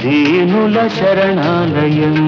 దీనుల శరణాలయం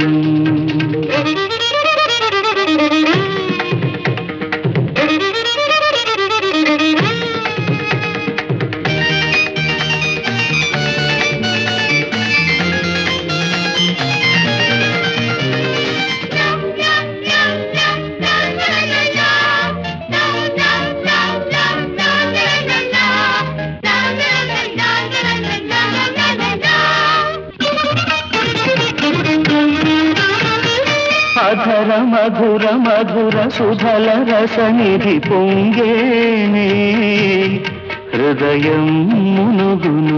అధర మధుర మధుర సుధల రసనిధి పొంగేనే హృదయం మునుగును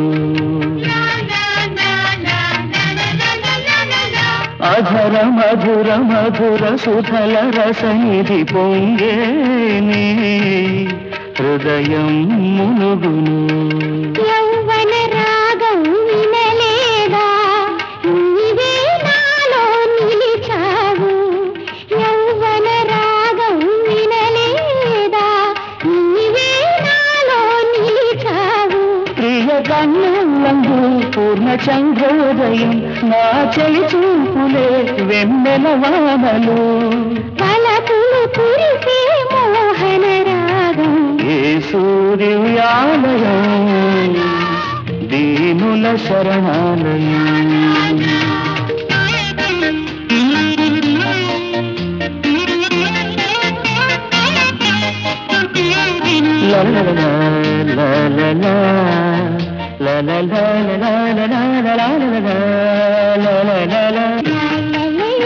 అధర మధుర మధుర సుధల రసనిధి పొంగేనే హృదయం మునుగును యౌవన రాగం వినలేదా నీవే నాలో నిలిచావు యౌవన రాగం వినలేదా నీవే నాలో నిలిచావు ప్రియ కన్నులందు పూర్ణ చంద్రోదయం నా చెలి చూపులే వెన్నెల వానలు పలకులు కురిసే మోహన రాగం ఏ సూర్యాలయం దీనుల శరణాలయం La la la la la la la la la la la la la la la la la la la la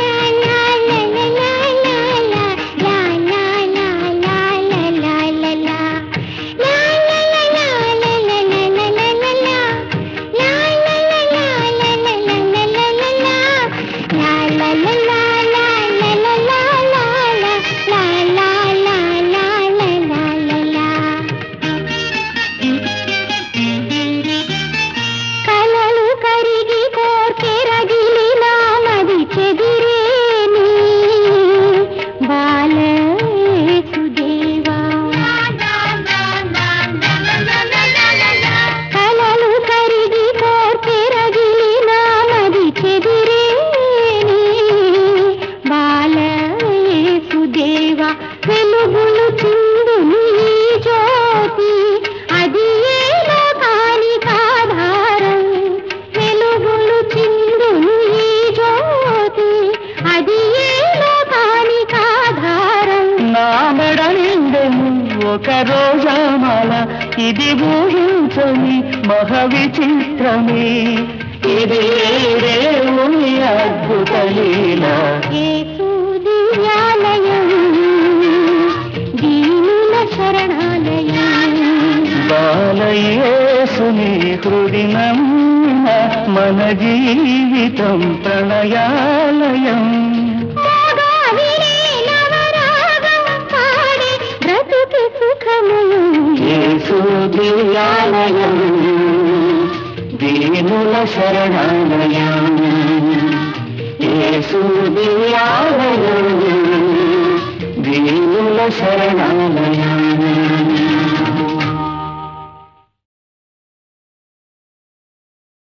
కలలు కరిగి కోర్కెరగిలి నామది చెదిరేని బాలసుదేవా కలలు కరిగి కోర్కెరగిలి నామది చెదిరేని బాలసుదేవా వెలుగులు చిందుని ఈ జ్యోతి అది ఏ లోకానికి ఆధారం వెలుగులు చిందుని ఈ జ్యోతి అది ఏ లోకానికి ఆధారం నా మెడ నిండెను ఒక రోజామాల ఇది ఊహించని మహ విచిత్రమే ఇది దేవుని అద్భుత లీల యేసు దివ్యాలయం దీనుల శరణాలయం బాలయేసుని హృది నమ్మిన మన జీవితం ప్రణయాలయం మోగావినే నవరాగం పాడే బ్రతుకు సుఖమయం యేసు దివ్యాలయం దీనుల శరణాలయం యేసు దివ్యాలయం దీనుల శరణాలయం